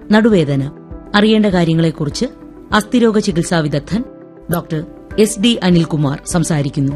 നടുവേദന അറിയേണ്ട കാര്യങ്ങളെക്കുറിച്ച് അസ്ഥിരോഗ ചികിത്സാ വിദഗ്ധൻ ഡോക്ടർ എസ് ഡി അനിൽകുമാർ സംസാരിക്കുന്നു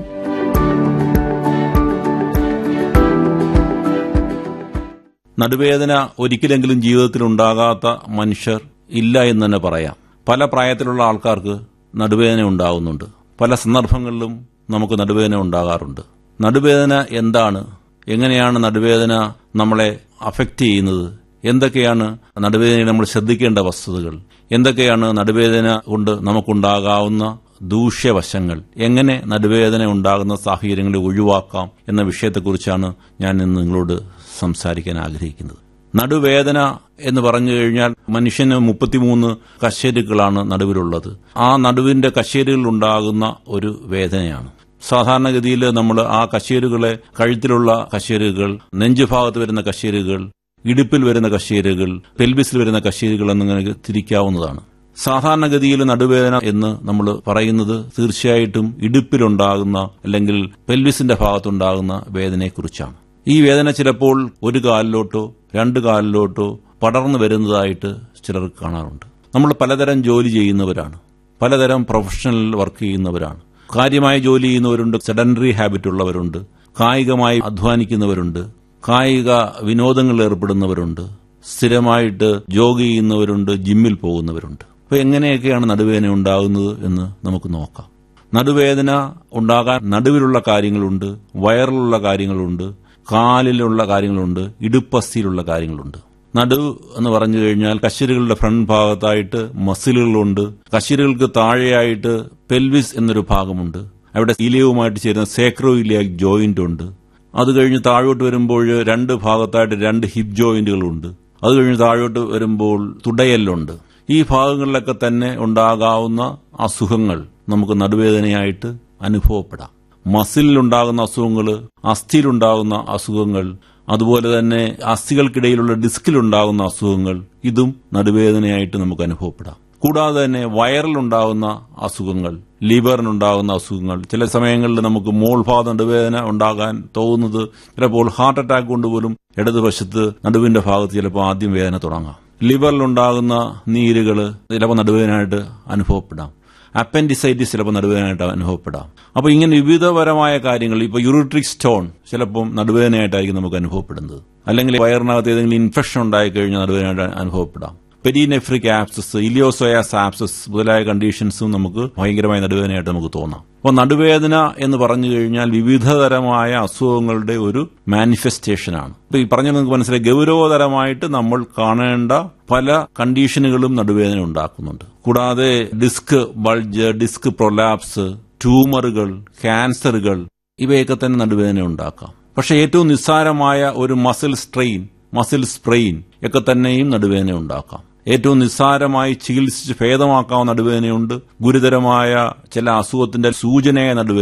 നടുവേദന ഒരിക്കലെങ്കിലും ജീവിതത്തിൽ ഉണ്ടാകാത്ത മനുഷ്യർ ഇല്ല എന്ന് തന്നെ പറയാം പല പ്രായത്തിലുള്ള ആൾക്കാർക്ക് നടുവേദന ഉണ്ടാകുന്നുണ്ട് പല സന്ദർഭങ്ങളിലും നമുക്ക് നടുവേദന ഉണ്ടാകാറുണ്ട് നടുവേദന എന്താണ് എങ്ങനെയാണ് നടുവേദന നമ്മളെ അഫക്റ്റ് ചെയ്യുന്നത് എന്തൊക്കെയാണ് നടുവേദനയിൽ നമ്മൾ ശ്രദ്ധിക്കേണ്ട വസ്തുതകൾ എന്തൊക്കെയാണ് നടുവേദന കൊണ്ട് നമുക്കുണ്ടാകാവുന്ന ദൂഷ്യവശങ്ങൾ എങ്ങനെ നടുവേദന ഉണ്ടാകുന്ന സാഹചര്യങ്ങളെ ഒഴിവാക്കാം എന്ന വിഷയത്തെക്കുറിച്ചാണ് ഞാൻ ഇന്ന് നിങ്ങളോട് സംസാരിക്കാൻ ആഗ്രഹിക്കുന്നത് നടുവേദന എന്ന് പറഞ്ഞു കഴിഞ്ഞാൽ മനുഷ്യന് മുപ്പത്തിമൂന്ന് കശേരുക്കളാണ് നടുവിലുള്ളത് ആ നടുവിന്റെ കശേരുകളിൽ ഉണ്ടാകുന്ന ഒരു വേദനയാണ് സാധാരണഗതിയിൽ നമ്മൾ ആ കശേരുകളെ കഴുത്തിലുള്ള കശേരുകൾ നെഞ്ചുഭാഗത്ത് വരുന്ന കശേരുകൾ ഇടുപ്പിൽ വരുന്ന കശേരുകൾ പെൽബിസിൽ വരുന്ന കശേരുകൾ എന്നിങ്ങനെ തിരിക്കാവുന്നതാണ് സാധാരണഗതിയിൽ നടുവേദന എന്ന് നമ്മൾ പറയുന്നത് തീർച്ചയായിട്ടും ഇടുപ്പിലുണ്ടാകുന്ന അല്ലെങ്കിൽ പെൽവിസിന്റെ ഭാഗത്തുണ്ടാകുന്ന വേദനയെക്കുറിച്ചാണ് ഈ വേദന ചിലപ്പോൾ ഒരു കാലിലോട്ടോ രണ്ട് കാലിലോട്ടോ പടർന്നു വരുന്നതായിട്ട് ചിലർക്ക് കാണാറുണ്ട് നമ്മൾ പലതരം ജോലി ചെയ്യുന്നവരാണ് പലതരം പ്രൊഫഷണൽ വർക്ക് ചെയ്യുന്നവരാണ് കാര്യമായ ജോലി ചെയ്യുന്നവരുണ്ട് സെഡൻഡറി ഹാബിറ്റ് ഉള്ളവരുണ്ട് കായികമായി അധ്വാനിക്കുന്നവരുണ്ട് കായിക വിനോദങ്ങളിൽ ഏർപ്പെടുന്നവരുണ്ട് സ്ഥിരമായിട്ട് ജോഗ് ചെയ്യുന്നവരുണ്ട് ജിമ്മിൽ പോകുന്നവരുണ്ട് അപ്പോൾ എങ്ങനെയൊക്കെയാണ് നടുവേദന ഉണ്ടാകുന്നത് എന്ന് നമുക്ക് നോക്കാം നടുവേദന ഉണ്ടാകാൻ നടുവിലുള്ള കാര്യങ്ങളുണ്ട് വയറിലുള്ള കാര്യങ്ങളുണ്ട് കാലിലുള്ള കാര്യങ്ങളുണ്ട് ഇടുപ്പസ്ഥിയിലുള്ള കാര്യങ്ങളുണ്ട് നടു എന്ന് പറഞ്ഞു കഴിഞ്ഞാൽ കശേരുകളുടെ ഫ്രണ്ട് ഭാഗത്തായിട്ട് മസിലുകളുണ്ട് കശേരുകൾക്ക് താഴെയായിട്ട് പെൽവിസ് എന്നൊരു ഭാഗമുണ്ട് അവിടെ ഇലിയവുമായിട്ട് ചേരുന്ന സേക്രോ ഇലിയാക് ജോയിന്റ് ഉണ്ട് അത് കഴിഞ്ഞ് താഴോട്ട് വരുമ്പോൾ രണ്ട് ഭാഗത്തായിട്ട് രണ്ട് ഹിപ്പ് ജോയിന്റുകളുണ്ട് അത് കഴിഞ്ഞ് താഴോട്ട് വരുമ്പോൾ തുടയല്ലുണ്ട് ഈ ഭാഗങ്ങളിലൊക്കെ തന്നെ ഉണ്ടാകാവുന്ന അസുഖങ്ങൾ നമുക്ക് നടുവേദനയായിട്ട് അനുഭവപ്പെടാം മസിലിലുണ്ടാകുന്ന അസുഖങ്ങൾ അസ്ഥിയിലുണ്ടാകുന്ന അസുഖങ്ങൾ അതുപോലെ തന്നെ അസ്ഥികൾക്കിടയിലുള്ള ഡിസ്കിലുണ്ടാകുന്ന അസുഖങ്ങൾ ഇതും നടുവേദനയായിട്ട് നമുക്ക് അനുഭവപ്പെടാം കൂടാതെ തന്നെ വയറിലുണ്ടാകുന്ന അസുഖങ്ങൾ ലിവറിനുണ്ടാകുന്ന അസുഖങ്ങൾ ചില സമയങ്ങളിൽ നമുക്ക് മോൾഭാഗം നടുവേദന ഉണ്ടാകാൻ തോന്നുന്നത് ചിലപ്പോൾ ഹാർട്ട് അറ്റാക്ക് കൊണ്ടുപോലും ഇടതുവശത്ത് നടുവിന്റെ ഭാഗത്ത് ചിലപ്പോൾ ആദ്യം വേദന തുടങ്ങാം ലിവറിലുണ്ടാകുന്ന നീരുകൾ ചിലപ്പോൾ നടുവേദനയായിട്ട് അനുഭവപ്പെടാം അപ്പൻഡിസൈറ്റിസ് ചിലപ്പോൾ നടുവേദനയായിട്ട് അനുഭവപ്പെടാം അപ്പോൾ ഇങ്ങനെ വിവിധപരമായ കാര്യങ്ങൾ ഇപ്പോൾ യൂറിട്രിക് സ്റ്റോൺ ചിലപ്പം നടുവേദനയായിട്ടായിരിക്കും നമുക്ക് അനുഭവപ്പെടുന്നത് അല്ലെങ്കിൽ വയറിനകത്ത് ഏതെങ്കിലും ഇൻഫെക്ഷൻ ഉണ്ടായിക്കഴിഞ്ഞാൽ നടുവേദനയായിട്ട് അനുഭവപ്പെടാം പെരിനെഫ്രിക് ആപ്സസ് ഇലിയോസോയാസ് ആപ്സസ് മുതലായ കണ്ടീഷൻസും നമുക്ക് ഭയങ്കരമായ നടുവേദനയായിട്ട് നമുക്ക് തോന്നാം അപ്പോൾ നടുവേദന എന്ന് പറഞ്ഞു കഴിഞ്ഞാൽ വിവിധതരമായ അസുഖങ്ങളുടെ ഒരു മാനിഫെസ്റ്റേഷനാണ് ഇപ്പൊ ഈ പറഞ്ഞ നിങ്ങൾക്ക് മനസ്സിലായി ഗൗരവതരമായിട്ട് നമ്മൾ കാണേണ്ട പല കണ്ടീഷനുകളും നടുവേദന ഉണ്ടാക്കുന്നുണ്ട് കൂടാതെ ഡിസ്ക് ബൾജ് ഡിസ്ക് പ്രൊലാപ്സ് ട്യൂമറുകൾ ക്യാൻസറുകൾ ഇവയൊക്കെ തന്നെ നടുവേദന ഉണ്ടാക്കാം പക്ഷെ ഏറ്റവും നിസ്സാരമായ ഒരു മസിൽ സ്ട്രെയിൻ മസിൽ സ്പ്രെയിൻ ഒക്കെ തന്നെയും നടുവേദന ഉണ്ടാക്കാം ഏറ്റവും നിസ്സാരമായി ചികിത്സിച്ച് ഭേദമാക്കാവുന്ന നടുവേദനയുണ്ട് ഗുരുതരമായ ചില അസുഖത്തിന്റെ സൂചനയായ നടുവേദന